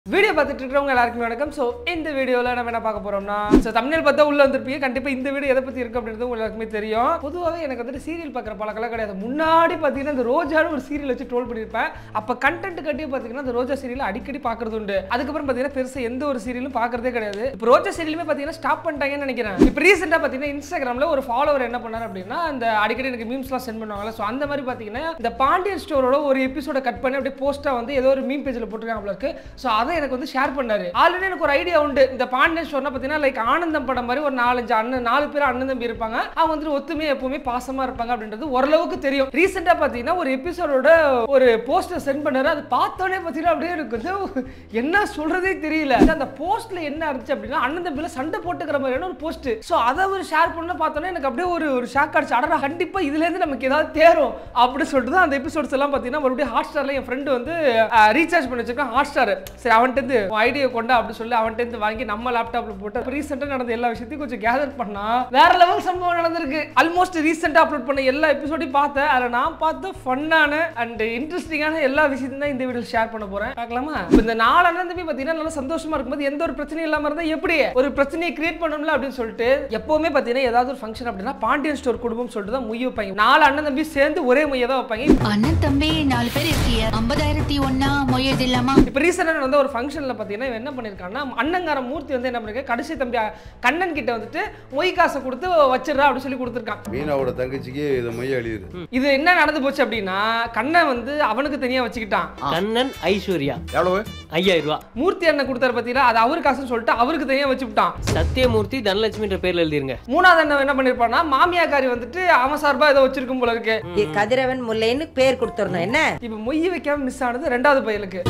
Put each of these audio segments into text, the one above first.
Video பார்த்துட்டு இருக்கிறவங்க எல்லாருக்குமே வணக்கம் ஸோ இந்த வீடியோவில் நம்ம என்ன பார்க்க போறோம்னா ஸோ தமிழ் பார்த்தா உள்ள வந்திருப்பீங்க கண்டிப்பாக இந்த வீடியோ எதை பற்றி இருக்கு அப்படின்றது உங்களுக்கு எல்லாருக்குமே தெரியும் பொதுவாகவே எனக்கு வந்துட்டு சீரியல் பார்க்குற பழக்கம்லாம் கிடையாது முன்னாடி பார்த்தீங்கன்னா இந்த ரோஜான்னு ஒரு சீரியல் வச்சு ட்ரோல் பண்ணியிருப்பேன் அப்போ கண்டென்ட் கட்டி பார்த்தீங்கன்னா அந்த ரோஜா சீரியல் அடிக்கடி பார்க்கறது உண்டு அதுக்கப்புறம் பார்த்தீங்கன்னா பெருசாக எந்த ஒரு சீரியலும் பார்க்கறதே கிடையாது இப்போ ரோஜா சீரியலுமே பார்த்தீங்கன்னா ஸ்டாப் பண்ணிட்டாங்கன்னு நினைக்கிறேன் இப்போ ரீசெண்டாக பார்த்தீங்கன்னா இன்ஸ்டாகிராமில் ஒரு ஃபாலோவர் என்ன பண்ணார் அப்படின்னா அந்த அடிக்கடி எனக்கு மீம்ஸ்லாம் சென்ட் பண்ணுவாங்கல்ல ஸோ அந்த மாதிரி பார்த்தீங்கன்னா இந்த பாண்டியன் ஸ்டோரோட ஒரு எபிசோட கட் பண்ணி அப்படியே போஸ்ட்டாக வந்து ஏதோ ஒரு மீம் பேஜில் போட்டிருக்காங்க இருக்கு ஸோ அதை எனக்கு வந்து ஷேர் பண்ணாரு ஆல்ரெடி எனக்கு ஒரு ஐடியா உண்டு இந்த பாண்டியன் ஸ்டோர்னா பார்த்தீங்கன்னா லைக் ஆனந்தம் படம் மாதிரி ஒரு நாலஞ்சு அண்ணன் நாலு பேர் அண்ணன் தம்பி இருப்பாங்க அவங்க வந்துட்டு ஒத்துமையா எப்பவுமே பாசமா இருப்பாங்க அப்படின்றது ஓரளவுக்கு தெரியும் ரீசெண்டாக பார்த்தீங்கன்னா ஒரு எபிசோடோட ஒரு போஸ்டர் சென்ட் பண்ணாரு அது பார்த்தோன்னே பார்த்தீங்கன்னா அப்படியே எனக்கு வந்து என்ன சொல்றதே தெரியல அந்த போஸ்ட்ல என்ன இருந்துச்சு அப்படின்னா அண்ணன் தம்பியில சண்டை போட்டுக்கிற மாதிரியான ஒரு போஸ்ட் ஸோ அதை ஒரு ஷேர் பண்ண பார்த்தோன்னே எனக்கு அப்படியே ஒரு ஒரு ஷாக் அடிச்சு அடடா கண்டிப்பா இதுல இருந்து நமக்கு ஏதாவது தேரும் அப்படின்னு சொல்லிட்டு தான் அந்த எபிசோட்ஸ் எல்லாம் பார்த்தீங்கன்னா மறுபடியும் ஹாட் ஸ்டார்ல என் ஃப்ரெண்டு வந்து ரீசார்ஜ் பண்ணி வச்சிருக்கான் ஹாட் ஸ்டார் சரி அவன்கிட்ட இருந்து ஐடியா கொண்டா அப்படி சொல்லி அவன்கிட்ட இருந்து வாங்கி நம்ம லேப்டாப்ல போட்டு ரீசெண்டாக நடந்த எல்லா விஷயத்தையும் கொஞ்சம் கேதர் பண்ணா வேற லெவல் சம்பவம் நடந்திருக்கு ஆல்மோஸ்ட் ரீசெண்டாக அப்லோட் பண்ண எல்லா எபிசோடையும் பார்த்தேன் அதில் நான் பார்த்த ஃபன்னான அண்ட் இன்ட்ரெஸ்டிங்கான எல்லா விஷயத்தையும் தான் இந்த வீடியோ ஷேர் பண்ண போறேன் பார்க்கலாமா இப்போ இந்த நாலு அண்ணன் தம்பி பார்த்தீங்கன்னா நல்லா சந்தோஷமா இருக்கும்போது எந்த ஒரு பிரச்சனையும் இல்லாம இருந்தா எப்படி ஒரு பிரச்சனையை கிரியேட் பண்ணணும்ல அப்படின்னு சொல்லிட்டு எப்பவுமே பார்த்தீங்கன்னா ஏதாவது ஒரு ஃபங்க்ஷன் அப்படின்னா பாண்டியன் ஸ்டோர் குடும்பம் சொல்லிட்டு தான் முய் வைப்பாங்க நாலு அண்ணன் தம்பி சேர்ந்து ஒரே முய்யை தான் வைப்பாங்க அண்ணன் தம்பி நாலு பேர் இருக்கீங்க ஐம்பதாயிரத்தி ஒன்னா மொய்யது இல்லாமா இப்போ ரீசெண்டாக வந்து ஒரு ஃபங்க்ஷனில் பார்த்தீங்கன்னா இவன் என்ன பண்ணியிருக்கான்னா அண்ணங்கார மூர்த்தி வந்து என்ன பண்ணிருக்க கடைசி தம்பி கண்ணன் கிட்ட வந்துட்டு மொய் காசை கொடுத்து வச்சிடறா அப்படின்னு சொல்லி கொடுத்துருக்கான் மீனாவோட தங்கச்சிக்கு இதை மைய எழுதிரு இது என்ன நடந்து போச்சு அப்படின்னா கண்ணன் வந்து அவனுக்கு தனியாக வச்சுக்கிட்டான் கண்ணன் ஐஸ்வர்யா எவ்வளவு ஐயாயிரம் ரூபா மூர்த்தி அண்ணன் கொடுத்தாரு பார்த்தீங்களா அது அவரு காசுன்னு சொல்லிட்டு அவருக்கு தனியாக வச்சுக்கிட்டான் சத்தியமூர்த்தி தனலட்சுமின்ற பேர்ல எழுதிருங்க மூணாவது அண்ணன் என்ன பண்ணிருப்பான்னா மாமியாக்காரி வந்துட்டு அவன் சார்பா ஏதோ வச்சிருக்கும் போல இருக்கு இ- கதிரவன் முல்லைன்னு பேர் கொடுத்துடணும் என்ன இப்போ மொய் வைக்காம மிஸ் ஆனது ரெண்டாவது பையலுக்கு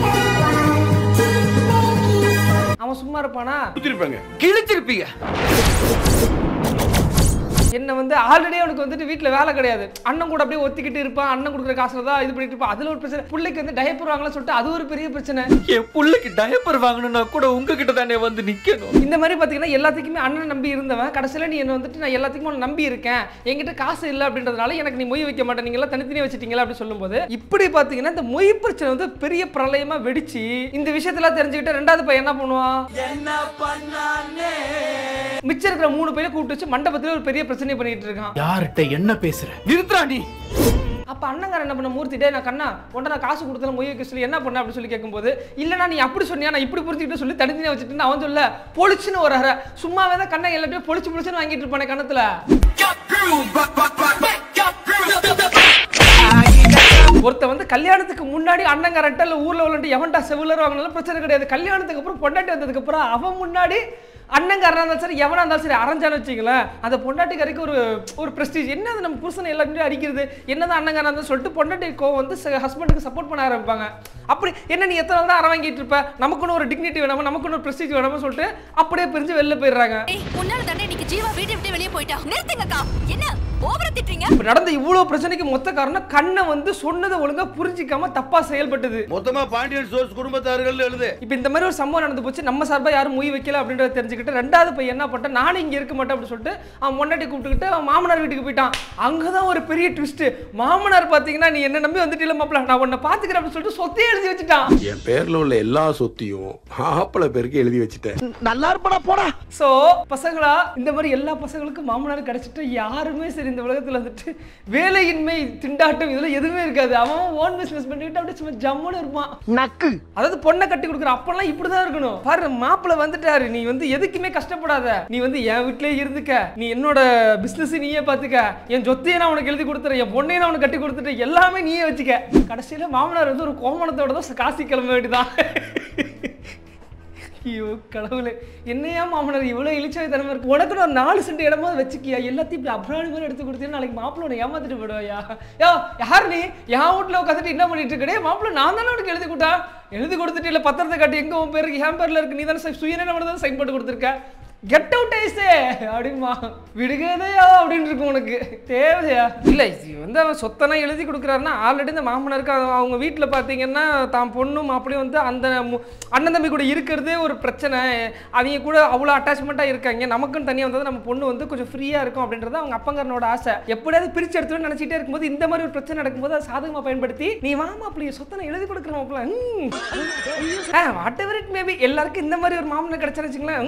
அவன் சும்மா இருப்பானா கொடுத்துருப்பாங்க கிழிச்சிருப்பீங்க என்ன வந்து ஆல்ரெடி அவனுக்கு வந்துட்டு வீட்ல வேலை கிடையாது அண்ணன் கூட அப்படியே ஒத்திக்கிட்டு இருப்பான் அண்ணன் கொடுக்குற காசுல தான் இது பண்ணிட்டு இருப்பான் அதுல ஒரு பிரச்சனை பிள்ளைக்கு வந்து டயப்பர் வாங்கலாம் சொல்லிட்டு அது ஒரு பெரிய பிரச்சனை என் புள்ளைக்கு டயப்பர் வாங்கணும்னா கூட உங்ககிட்ட தானே வந்து நிக்கணும் இந்த மாதிரி பாத்தீங்கன்னா எல்லாத்துக்குமே அண்ணன் நம்பி இருந்தவன் கடைசியில நீ என்ன வந்துட்டு நான் எல்லாத்துக்குமே உன்னை நம்பி இருக்கேன் என்கிட்ட காசு இல்லை அப்படின்றதுனால எனக்கு நீ மொய் வைக்க மாட்டேன் நீங்க எல்லாம் தனித்தனியா வச்சிட்டீங்களா அப்படின்னு சொல்லும்போது இப்படி பாத்தீங்கன்னா இந்த மொய் பிரச்சனை வந்து பெரிய பிரளயமா வெடிச்சு இந்த விஷயத்தெல்லாம் தெரிஞ்சுக்கிட்டு ரெண்டாவது பையன் என்ன பண்ணுவான் மிச்சம் இருக்கிற மூணு பேரை கூப்பிட்டு வச்சு மண்டபத்துல ஒரு பெரிய பிரச்சனை பண்ணிட்டு இருக்கான் யார்கிட்ட என்ன பேசுற நிறுத்துறா நீ அப்ப அண்ணங்காரன் என்ன பண்ண மூர்த்தி டேய் நான் கண்ணா உன்ட நான் காசு கொடுத்தல மொய் வைக்க சொல்லி என்ன பண்ண அப்படின்னு சொல்லி கேட்கும்போது இல்லைனா நீ அப்படி சொன்னியா நான் இப்படி புரிஞ்சுக்கிட்டு சொல்லி தனித்தனியா வச்சுட்டு அவன் சொல்ல பொழிச்சுன்னு ஒரு அரை சும்மாவே தான் கண்ணா எல்லாத்தையும் பொழிச்சு பொழிச்சுன்னு வாங்கிட்டு இருப்பானே கணத்துல ஒருத்த வந்து கல்யாணத்துக்கு முன்னாடி அண்ணங்காரன்ட்ட இல்ல ஊர்ல உள்ளட்டு எவன்டா செவிலர் வாங்கினாலும் பிரச்சனை கிடையாது கல்யாணத்துக்கு அப்புறம் பொண்டாட்டி வந்ததுக்கு அப்புறம் அவன் முன்னாடி அண்ணங்காரனா இருந்தாலும் சரி எவனா இருந்தாலும் சரி அரைஞ்சான்னு வச்சுங்களேன் அந்த பொண்டாட்டிக்காரிக்கு ஒரு ஒரு பிரஸ்டீஜ் என்ன அது நம்ம புருஷனை எல்லாருமே அடிக்கிறது என்னதான் அண்ணங்காரா இருந்தாலும் சொல்லிட்டு பொண்டாட்டி கோவம் வந்து ஹஸ்பண்டுக்கு சப்போர்ட் பண்ண ஆரம்பிப்பாங்க அப்படி என்ன நீ எத்தனை நாள் தான் அரை வாங்கிட்டு இருப்ப நமக்குன்னு ஒரு டிக்னிட்டி வேணாமா நமக்குன்னு ஒரு பிரஸ்டீஜ் வேணாமா சொல்லிட்டு அப்படியே பிரிஞ்சு வெளில போயிடுறாங்க ஏய் உன்னால தானே இன்னைக்கு ஜீவா வீட்டை விட்டு வெளியே போயிட்டா நிறுத்துங்கக்கா என்ன ஓவரா திட்டுறீங்க இப்ப நடந்த இவ்வளவு பிரச்சனைக்கு மொத்த காரணம் கண்ணை வந்து சொன்னதை ஒழுங்கா புரிஞ்சிக்காம தப்பா செயல்பட்டது மொத்தமா பாண்டியன் சோர்ஸ் குடும்பத்தார்கள் எழுது இப்போ இந்த மாதிரி ஒரு சம்பவம் நடந்து போச்சு நம்ம சார்பா யாரும் மொய் வைக்கல அப்படின்றத தெரிஞ்சுக்கிட்டு ரெண்டாவது பையன் என்ன பண்ணிட்டான் நானும் இங்க இருக்க மாட்டேன் அப்படின்னு சொல்லிட்டு அவன் முன்னாடி கூப்பிட்டுக்கிட்டு அவன் மாமனார் வீட்டுக்கு போயிட்டான் அங்கதான் ஒரு பெரிய ட்விஸ்ட் மாமனார் பாத்தீங்கன்னா நீ என்ன நம்பி வந்துட்டு மாப்பிள நான் உன்னை பாத்துக்கிறேன் அப்படின்னு சொல்லிட்டு சொத்தையே எழுதி வச்சுட்டான் என் பேர்ல உள்ள எல்லா சொத்தையும் மாப்பிள்ளை பேருக்கு எழுதி வச்சுட்டேன் சோ பசங்களா இந்த மாதிரி எல்லா பசங்களுக்கும் மாமனார் கிடைச்சிட்டு யாருமே சரி இந்த உலகத்துல வந்துட்டு வேலையின்மை திண்டாட்டம் இதெல்லாம் எதுவுமே இருக்காது அவன் ஓன் பிசினஸ் பண்ணிட்டு அப்படியே சும்மா ஜம்முன்னு இருப்பான் நக்கு அதாவது பொண்ணை கட்டி கொடுக்குற அப்பெல்லாம் இப்படிதான் இருக்கணும் பாரு மாப்பிள்ளை வந்துட்டாரு நீ வந்து எதுக்குமே கஷ்டப்படாத நீ வந்து என் வீட்லயே இருந்துக்க நீ என்னோட பிசினஸ் நீயே பாத்துக்க என் சொத்தையை நான் உனக்கு எழுதி கொடுத்துறேன் என் பொண்ணையும் நான் உனக்கு கட்டி கொடுத்துட்டு எல்லாமே நீயே வச்சுக்க கடைசியில மாமனார் வந்து ஒரு கோமணத்தோட தான் காசி கிளம்ப வேண்டியதான் ஐயோ கடவுளே என்னையா மாமனார் இவ்வளோ இழிச்சாய் தரமா இருக்கு உனக்கு நான் நாலு சென்ட் இடமா வச்சுக்கியா எல்லாத்தையும் இப்படி அப்ராணி மாதிரி எடுத்து கொடுத்தீங்கன்னா நாளைக்கு மாப்பிள்ள உன்னை ஏமாத்திட்டு போயிடுவாயா யோ யார் நீ என் வீட்டில் உட்காந்துட்டு என்ன பண்ணிட்டு இருக்கடே மாப்பிள்ள நான் தானே உனக்கு எழுதி கொடுத்தா எழுதி கொடுத்துட்டு இல்லை பத்திரத்தை காட்டி எங்க உன் பேருக்கு என் பேர்ல இருக்கு நீ தானே சுயநலம் தானே சைன் போட்டு கொடுத்துருக்க கெட் அவுட் ஐஸே அப்படிமா விடுகதையா அப்படின்னு இருக்கும் உனக்கு தேவையா இல்லை இது வந்து அவன் சொத்தெல்லாம் எழுதி கொடுக்குறாருன்னா ஆல்ரெடி இந்த மாமனாருக்கு அவ- அவங்க வீட்டில் பார்த்தீங்கன்னா தான் பொண்ணும் மாப்பிளையும் வந்து அந்த மு- அண்ணன் தம்பி கூட இருக்கிறதே ஒரு பிரச்சனை அவங்க கூட அவ்வளோ அட்டாச்மெண்ட்டாக இருக்காங்க நமக்குன்னு தனியாக வந்தது நம்ம பொண்ணு வந்து கொஞ்சம் ஃப்ரீயாக இருக்கும் அப்படின்றது அவங்க அப்பங்காரனோட ஆசை எப்படியாவது பிரிச்சு எடுத்துன்னு நினச்சிட்டே இருக்கும்போது இந்த மாதிரி ஒரு பிரச்சனை நடக்கும்போது அதை சாதகமாக பயன்படுத்தி நீ வா மாப்பிளைய சொத்தனை எழுதி கொடுக்குற மாப்பிள்ள வாட் எவர் இட் மேபி எல்லாருக்கும் இந்த மாதிரி ஒரு மாமனை கிடைச்சான்னு வச்சுங்களேன்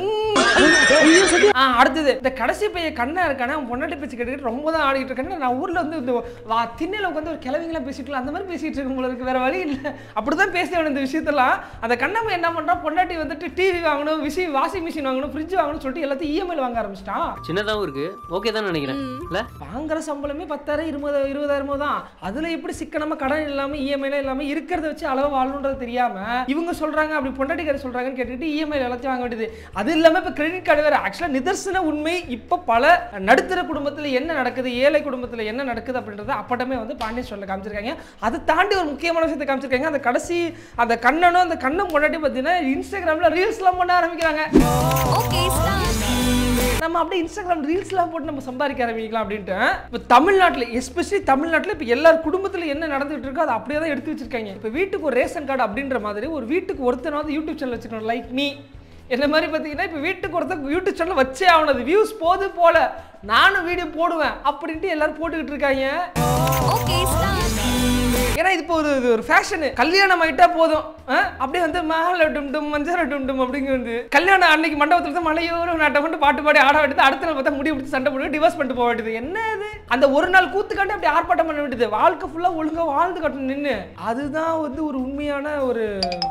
ம். ஆ, அடுத்தது இந்த கடைசி பையன் கண்ணா இருக்கானே அவன் பொண்டாட்டி பேச்சு கேட்டுக்கிட்டு ரொம்ப தான் ஆடிட்டு இருக்கானே நான் ஊர்ல வந்து இந்த வா திண்ணையில உட்காந்து ஒரு கிழவிங்களாம் பேசிட்டு அந்த மாதிரி பேசிட்டு இருக்கும் போல இருக்கு வேற வழி இல்லை அப்படிதான் பேசுவேன் இந்த விஷயத்தெல்லாம் அந்த கண்ணம்மா என்ன பண்றான் பொண்டாட்டி வந்துட்டு டிவி வாங்கணும் விஷி வாஷிங் மிஷின் வாங்கணும் ஃப்ரிட்ஜ் வாங்கணும்னு சொல்லிட்டு எல்லாத்தையும் இஎம்ஐல வாங்க ஆரம்பிச்சிட்டான் சின்னதாவும் இருக்கு ஓகே தான் நினைக்கிறேன் இல்ல வாங்குற சம்பளமே பத்தாயிரம் இருபது இருபதாயிரமோ தான் அதுல எப்படி சிக்கனமா கடன் இல்லாம இஎம்ஐல இல்லாம இருக்கிறத வச்சு அளவு வாழணுன்றது தெரியாம இவங்க சொல்றாங்க அப்படி பொண்டாட்டிக்காரர் சொல்றாங்கன்னு கேட்டுட்டு இஎம்ஐ எல்லாத்தையும் வாங்க வேண்டியது அது இல்லாம இப்ப கிரெடிட் கார்டு வேற ஆக்சுவலா நிதர்சன உண்மை இப்ப பல நடுத்தர குடும்பத்துல என்ன நடக்குது ஏழை குடும்பத்துல என்ன நடக்குது அப்படின்றத அப்பட்டமே வந்து பாண்டியன் சொல்ல காமிச்சிருக்காங்க அதை தாண்டி ஒரு முக்கியமான விஷயத்தை காமிச்சிருக்காங்க அந்த கடைசி அந்த கண்ணனும் அந்த கண்ணன் பொண்டாட்டி பார்த்தீங்கன்னா இன்ஸ்டாகிராம்ல ரீல்ஸ்லாம் பண்ண ஆரம்பிக்கிறாங்க ஓகே ஸ்டார்ட் நம்ம அப்படியே இன்ஸ்டாகிராம் ரீல்ஸ்லாம் போட்டு நம்ம சம்பாதிக்க ஆரம்பிக்கலாம் அப்படின்ட்டு இப்போ தமிழ்நாட்டில் எஸ்பெஷலி தமிழ்நாட்டில் இப்போ எல்லார் குடும்பத்தில் என்ன நடந்துகிட்டு இருக்கோ அதை அப்படியே தான் எடுத்து வச்சிருக்காங்க இப்போ வீட்டுக்கு ஒரு ரேஷன் கார்டு அப்படின்ற மாதிரி ஒரு வீட்டுக்கு ஒருத்தனாவது யூடியூப் சேனல் வச்சுக்கணும் லைக் மீ என்ன மாதிரி பார்த்தீங்கன்னா இப்போ வீட்டுக்கு ஒருத்தர் யூடியூப் சேனல் வச்சே ஆகணும் வியூஸ் போது போல நானும் வீடியோ போடுவேன் அப்படின்ட்டு எல்லாரும் போட்டுக்கிட்டு இருக்காங்க ஓகே ஸ்டார்ட் ஏன்னா இது இப்போ ஒரு இது ஒரு ஃபேஷனு கல்யாணம் ஆயிட்டா போதும் ஆ? அப்படியே வந்து மகள டும் டும் மஞ்சள் டும் டும் அப்படிங்கிறது கல்யாணம் அன்னைக்கு மண்டபத்தில் தான் மலையோரம் நாட்டம் மட்டும் பாட்டு பாடி ஆட வேண்டியது அடுத்த நாள் பார்த்தா முடி பிடிச்சி சண்டை போட்டு டிவோர்ஸ் பண்ணிட்டு போக வேண்டியது என்ன இது அந்த ஒரு நாள் கூத்துக்காண்டி அப்படி ஆர்ப்பாட்டம் பண்ண வேண்டியது வாழ்க்கை ஃபுல்லாக ஒழுங்கா வாழ்ந்து கட்டணும் நின்று அதுதான் வந்து ஒரு உண்மையான ஒரு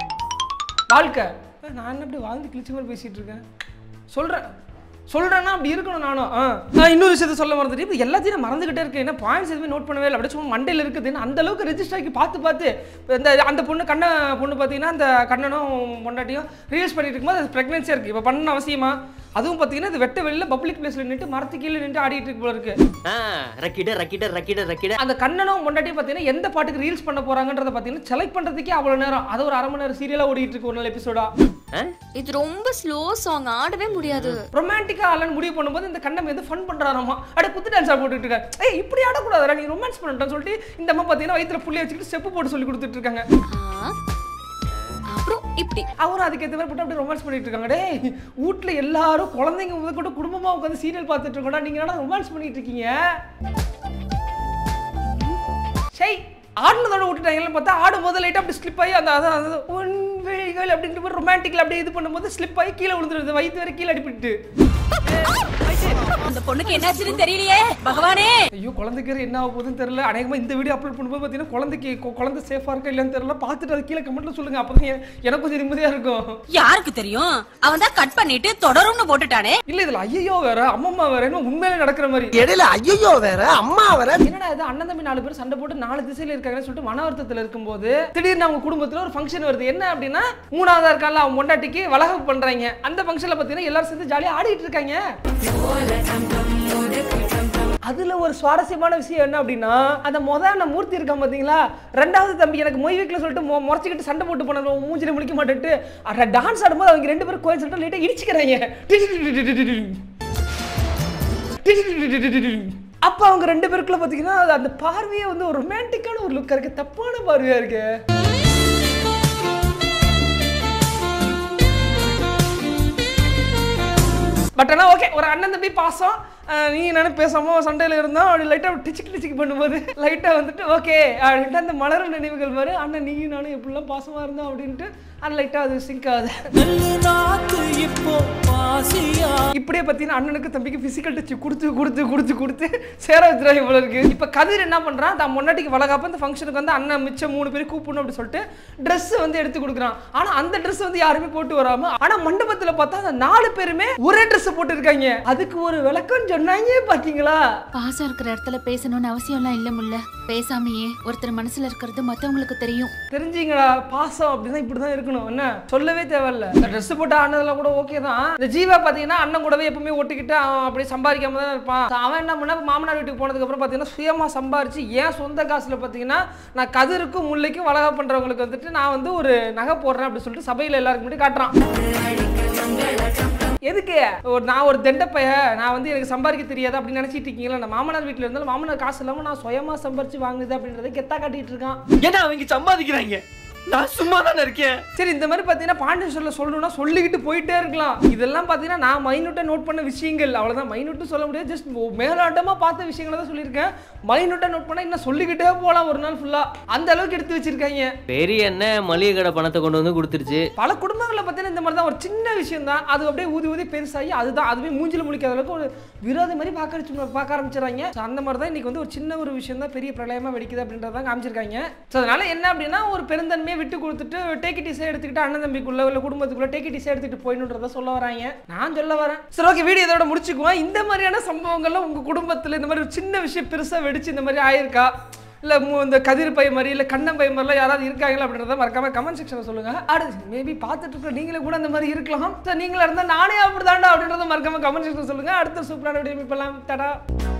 வாழ்க்கை நான் என்ன அப்படி வாழ்ந்து கிழிச்ச மாதிரி பேசிட்டு இருக்கேன் சொல்றேன் சொல்றேன்னா அப்படி இருக்கணும் நானும் ஆ நான் இன்னொரு விஷயத்த சொல்ல மறந்துட்டு இப்போ எல்லாத்தையும் நான் மறந்துகிட்டே இருக்கேன் என்ன பாயிண்ட்ஸ் எதுவுமே நோட் பண்ணவே இல்லை அப்படியே சும்மா மண்டையில் இருக்குதுன்னு அந்த அளவுக்கு ரெஜிஸ்டர் ஆகி பார்த்து பார்த்து இப்ப இந்த அந்த பொண்ணு கண்ண பொண்ணு பார்த்தீங்கன்னா அந்த கண்ணனும் பொண்டாட்டியும் ரீல்ஸ் பண்ணிட்டு இருக்கும்போது அது ப்ரெக்னென்சியாக இருக்குது இப்போ பண்ண அவசியமா அதுவும் பார்த்தீங்கன்னா இது வெட்ட வெளியில் பப்ளிக் பிளேஸில் நின்று மரத்து கீழே நின்று ஆடிட்டு இருக்கு போல இருக்கு ஆ ரக்கிட ரக்கிட ரக்கிட ரக்கிட அந்த கண்ணனும் பொண்டாட்டியும் பார்த்தீங்கன்னா எந்த பாட்டுக்கு ரீல்ஸ் பண்ண போறாங்கன்றத பார்த்தீங்கன்னா செலக்ட் பண்ணுறதுக்கே அவ்வளோ நேரம் அது ஒரு அரை மணி நேரம் சீரியலாக ஓடிட்டு இருக்கு ஒரு நாள் எபிசோடா ஆ? இது ரொம்ப ஸ்லோ சாங் ஆடவே முடியாது ரொமான்டிக்கா ஆளன்னு முடிவு பண்ணும்போது இந்த கண்ணம் எது ஃபன் பண்றாராமா அட குத்து டான்ஸா போட்டுட்டு இருக்காரு ஏய் இப்படி ஆடக்கூடாதுடா நீ ரொமான்ஸ் பண்ணிட்டேன்னு சொல்லிட்டு இந்த அம்மா பார்த்தீங்கன்னா வயித்துல புள்ளி வச்சுக்கிட்டு ஸ்டெப் போட்டு சொல்லி கொடுத்துட்டு இருக்காங்க ஆ. அப்புறம் இப்படி அவரும் அதுக்கு ஏற்ற மாதிரி போட்டு அப்படியே ரொமான்ஸ் பண்ணிட்டு இருக்காங்க டேய் வீட்ல எல்லாரும் குழந்தைங்க முதற்கொண்டு குடும்பமா உட்காந்து சீரியல் பார்த்துட்டு இருக்கோம்டா நீங்க என்ன ரொமான்ஸ் பண்ணிட்டு இருக்கீங்க சை ஆடினதோட விட்டுட்டாங்கன்னு பார்த்தா ஆடும் போது லைட்டாக அப்படி ஸ்லிப் ஆகி அந்த அதான் அது உன் விழிகள் அப்படின்ட்டு போய் ரொமான்டிக்கில் அப்படியே இது பண்ணும்போது ஸ்லிப் ஆகி கீழே விழுந்துருது வயிற்று வரை கீழே அடிப்பிட்டு அந்த பொண்ணுக்கு என்னாச்சுன்னு தெரியலையே பகவானே ஐயோ குழந்தைக்கு என்ன ஆக போகுதுன்னு தெரியல அநேகமாக இந்த வீடியோ அப்லோட் பண்ணும்போது பார்த்தீங்கன்னா குழந்தைக்கு கொ- குழந்தை சேஃபாக இருக்கா இல்லைன்னு தெரியல பார்த்துட்டு அது கீழே கமெண்ட்ல சொல்லுங்க அப்போ தான் எனக்கு கொஞ்சம் நிம்மதியாக இருக்கும் யாருக்கு தெரியும் அவன் தான் கட் பண்ணிட்டு தொடரும்னு போட்டுட்டானே இல்லை இதில் ஐயோ வேற அம்மம்மா வேற என்ன உண்மையிலே நடக்கிற மாதிரி இடையில ஐயோ வேற அம்மா வேற என்னடா இது அண்ணன் தம்பி நாலு பேர் சண்டை போட்டு நாலு திசையில இருக்காங்கன்னு சொல்லிட்டு மன வருத்தத்தில் இருக்கும்போது திடீர்னு அவங்க குடும்பத்துல ஒரு ஃபங்க்ஷன் வருது என்ன அப்படின்னா மூணாவதா இருக்கான்ல அவன் பொண்டாட்டிக்கு வளகம் பண்றாங்க அந்த ஃபங்க்ஷன்ல பார்த்தீங்கன்னா எல்லாரும் சேர்ந்து ஜாலியாக ஆடிட்டு இருக்காங்க அதுல ஒரு சுவாரஸ்யமான விஷயம் என்ன அப்படின்னா அந்த முதல்ல மூர்த்தி இருக்கான் பாத்தீங்களா ரெண்டாவது தம்பி எனக்கு மொய் வைக்கல சொல்லிட்டு மொ- முறைச்சிக்கிட்டு சண்டை போட்டு போன மூஞ்சில முடிக்க மாட்டேன்ட்டு டான்ஸ் ஆடும்போது அவங்க ரெண்டு பேரும் கோயில் சொல்லிட்டு லைட்டா இடிச்சுக்கிறாங்க அப்ப அவங்க ரெண்டு பேருக்குள்ள பாத்தீங்கன்னா அது அந்த பார்வையே வந்து ஒரு ரொமான்டிக்கான ஒரு லுக்கா இருக்கு தப்பான பார்வையா இருக்கு பட் ஆனால் ஓகே ஒரு அண்ணன் தம்பி பாசம் அஹ், நீ நானும் பேசாம சண்டையில் இருந்தோம் அப்படி லைட்டாக டிச்சிக்கு டிச்சிக்கு பண்ணும்போது லைட்டாக வந்துட்டு ஓகே அப்படின்ட்டு அந்த மலரும் நினைவுகள் மாதிரி அண்ணன் நீயும் நானும் எப்படிலாம் பாசமாக இருந்தோம் அப்படின்ட்டு அது லைட்டாக அது சிங்க் ஆகுது இப்படியே பார்த்தீங்கன்னா அண்ணனுக்கு தம்பிக்கு ஃபிசிக்கல் டச் கொடுத்து கொடுத்து கொடுத்து கொடுத்து சேர வச்சுறாங்க போல இருக்கு இப்போ கதிர் என்ன பண்ணுறான் தான் முன்னாடிக்கு வளகாப்ப இந்த ஃபங்க்ஷனுக்கு வந்து அண்ணன் மிச்சம் மூணு பேர் கூப்பிடணும் அப்படி சொல்லிட்டு Dress வந்து எடுத்து கொடுக்குறான் ஆனால் அந்த Dress வந்து யாருமே போட்டு வராம ஆனால் மண்டபத்தில் பார்த்தா அந்த நாலு பேருமே ஒரே Dress போட்டு இருக்காங்க அதுக்கு ஒரு விளக்கம் சொன்னாங்க பார்த்தீங்களா பாசம் இருக்கிற இடத்துல பேசணும்னு அவசியம்லாம் இல்ல முல்ல பேசாமையே ஒருத்தர் மனசுல இருக்கிறது மத்தவங்களுக்கு தெரியும் தெரிஞ்சீங்களா பாசம் அப்படிதான் இப்படிதான் இருக்கணும் என்ன சொல்லவே தேவையில்ல இந்த ட்ரெஸ் போட்டு ஆனதெல்லாம் கூட ஓகே தான் இந்த ஜீவா பாத்தீங்கன்னா அண்ணன் கூடவே எப்பவுமே ஒட்டிக்கிட்டு அவன் அப்படியே சம்பாதிக்காம தான் இருப்பான் So அவன் என்ன பண்ணா மாமனார் வீட்டுக்கு போனதுக்கு அப்புறம் பாத்தீங்கன்னா சுயமா சம்பாரிச்சு ஏன் சொந்த காசுல பாத்தீங்கன்னா நான் கதிருக்கும் முல்லைக்கும் வளகா பண்றவங்களுக்கு வந்துட்டு நான் வந்து ஒரு நகை போடுறேன் அப்படின்னு சொல்லிட்டு சபையில எல்லாருக்கும் முன்னாடி காட்டுறான் எதுக்கு ஒரு நான் ஒரு தெண்டப்பைய நான் வந்து எனக்கு சம்பாதிக்க தெரியாது அப்படின்னு நினைச்சிட்டு இருக்கீங்களா நான் மாமனார் வீட்டில் இருந்தாலும் மாமனார் காசு இல்லாமல் நான் சுயமா சம்பாரிச்சு வாங்குது அப்படின்றத கெத்தா காட்டிட்டு இருக்கான் ஏன்னா அவங்க சம்பாதிக்கிறாங்க நான் சும்மா தானே இருக்கேன் சரி இந்த மாதிரி பார்த்தீங்கன்னா பாண்டியன் சொல்ல சொல்லணும்னா சொல்லிக்கிட்டு போயிட்டே இருக்கலாம் இதெல்லாம் பார்த்தீங்கன்னா நான் மைனூட்டாக நோட் பண்ண விஷயங்கள் அவ்வளோதான் மைனூட்டும் சொல்ல முடியாது ஜஸ்ட் மேலாட்டமாக பார்த்த விஷயங்களை தான் சொல்லியிருக்கேன் மைனூட்டாக நோட் பண்ணால் இன்னும் சொல்லிக்கிட்டே போகலாம் ஒரு நாள் ஃபுல்லாக அந்த அளவுக்கு எடுத்து வச்சிருக்காங்க பெரிய என்ன மளிகை கடை பணத்தை கொண்டு வந்து கொடுத்துருச்சு பல குடும்பங்களில் பார்த்தீங்கன்னா இந்த மாதிரி தான் ஒரு சின்ன விஷயம் தான் அது அப்படியே ஊதி ஊதி பெருசாகி அதுதான் அதுவே மூஞ்சில முழிக்காத அளவுக்கு ஒரு விரோத மாதிரி பார்க்க பார்க்க ஆரம்பிச்சிடறாங்க ஸோ அந்த மாதிரி தான் இன்னைக்கு வந்து ஒரு சின்ன ஒரு விஷயம் தான் பெரிய பிரளயமாக வெடிக்குது அப்படின்றத காமிச்சிருக்காங்க ஸோ அதனால என்ன அப்படின்னா ஒரு பெருந்தன்மையை விட்டு கொடுத்துட்டு டேக் இட் இசை எடுத்துக்கிட்டு அண்ணன் தம்பிக்குள்ள இல்லை குடும்பத்துக்குள்ள டேக் இட் இசை எடுத்துக்கிட்டு போயிடணுன்றத சொல்ல வராங்க நான் சொல்ல வரேன் சரி ஓகே வீடியோ இதோட முடிச்சுக்குவோம் இந்த மாதிரியான சம்பவங்கள்லாம் உங்கள் குடும்பத்தில் இந்த மாதிரி ஒரு சின்ன விஷயம் பெருசாக வெடிச்சு இந்த மாதிரி ஆயிருக்கா இல்லை இந்த கதிர் பை மாதிரி இல்லை கண்ணன் பை மாதிரிலாம் யாராவது இருக்காங்களா அப்படின்றத மறக்காம கமெண்ட் செக்ஷனில் சொல்லுங்க அடுத்து மேபி பார்த்துட்டு இருக்க நீங்களே கூட அந்த மாதிரி இருக்கலாம் சார் நீங்களா இருந்தால் நானே அப்படிதான்டா அப்படின்றத மறக்காம கமெண்ட் செக்ஷனில் சொல்லுங்க அடுத்த சூப்பரான வீடியோ மீட் பண்ணலாம் தடா